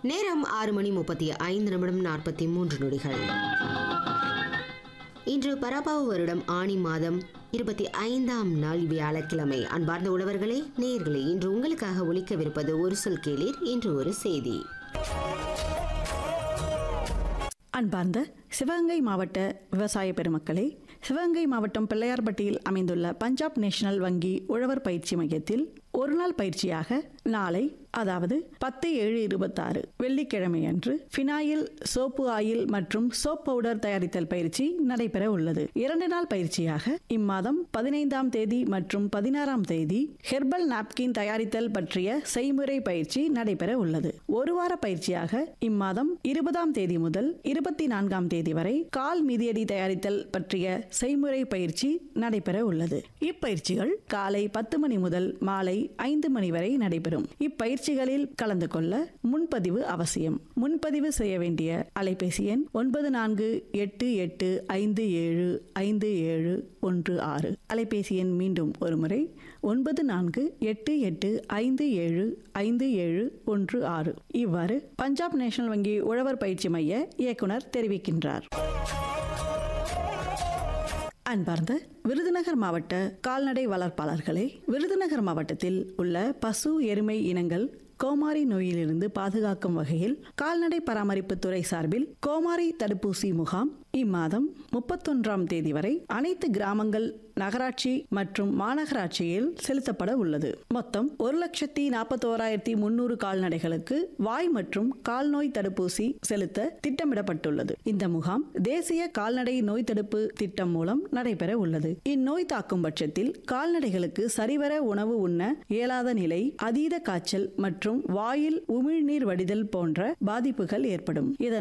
நேரம் ஆறு மணி முப்பத்தி ஐந்து நிமிடம் நாற்பத்தி மூன்று நொடிகள் இன்று பராபாவ வருடம் ஆணி மாதம் இருபத்தி ஐந்தாம் நாள் வியாழக்கிழமை அன்பார்ந்த உழவர்களே நேயர்களே இன்று உங்களுக்காக ஒலிக்கவிருப்பது ஒரு சொல் கேளீர் இன்று ஒரு செய்தி அன்பார்ந்த சிவகங்கை மாவட்ட விவசாய பெருமக்களே சிவகங்கை மாவட்டம் பிள்ளையார்பட்டியில் அமைந்துள்ள பஞ்சாப் நேஷனல் வங்கி உழவர் பயிற்சி மையத்தில் ஒரு நாள் பயிற்சியாக நாளை அதாவது பத்து ஏழு இருபத்தாறு வெள்ளிக்கிழமை அன்று ஃபினாயில் சோப்பு ஆயில் மற்றும் சோப் பவுடர் தயாரித்தல் பயிற்சி நடைபெற உள்ளது இரண்டு நாள் பயிற்சியாக இம்மாதம் பதினைந்தாம் தேதி மற்றும் பதினாறாம் தேதி ஹெர்பல் நாப்கின் தயாரித்தல் பற்றிய செய்முறை பயிற்சி நடைபெற உள்ளது ஒரு வார பயிற்சியாக இம்மாதம் இருபதாம் தேதி முதல் இருபத்தி நான்காம் தேதி வரை கால் மிதியடி தயாரித்தல் பற்றிய செய்முறை பயிற்சி நடைபெற உள்ளது இப்பயிற்சிகள் காலை பத்து மணி முதல் மாலை ஐந்து மணி வரை நடைபெறும் இப்பயிற்சிகளில் கலந்து கொள்ள முன்பதிவு அவசியம் முன்பதிவு செய்ய வேண்டிய அலைபேசி எண் ஒன்பது நான்கு எட்டு எட்டு ஐந்து ஏழு ஐந்து ஏழு ஒன்று ஆறு அலைபேசி எண் மீண்டும் ஒருமுறை ஒன்பது நான்கு எட்டு எட்டு ஐந்து ஏழு ஐந்து ஏழு ஒன்று ஆறு இவ்வாறு பஞ்சாப் நேஷனல் வங்கி உழவர் பயிற்சி மைய இயக்குனர் தெரிவிக்கின்றார் அன்பார்ந்த விருதுநகர் மாவட்ட கால்நடை வளர்ப்பாளர்களே விருதுநகர் மாவட்டத்தில் உள்ள பசு எருமை இனங்கள் கோமாரி நோயிலிருந்து பாதுகாக்கும் வகையில் கால்நடை பராமரிப்பு துறை சார்பில் கோமாரி தடுப்பூசி முகாம் இம்மாதம் முப்பத்தொன்றாம் தேதி வரை அனைத்து கிராமங்கள் நகராட்சி மற்றும் மாநகராட்சியில் செலுத்தப்பட உள்ளது மொத்தம் ஒரு லட்சத்தி நாற்பத்தோராயிரத்தி முன்னூறு கால்நடைகளுக்கு வாய் மற்றும் கால்நோய் தடுப்பூசி செலுத்த திட்டமிடப்பட்டுள்ளது இந்த முகாம் தேசிய கால்நடை நோய் தடுப்பு திட்டம் மூலம் நடைபெற உள்ளது இந்நோய் தாக்கும் பட்சத்தில் கால்நடைகளுக்கு சரிவர உணவு உண்ண இயலாத நிலை அதீத காய்ச்சல் மற்றும் வாயில் உமிழ்நீர் வடிதல் போன்ற பாதிப்புகள் ஏற்படும் இதனால்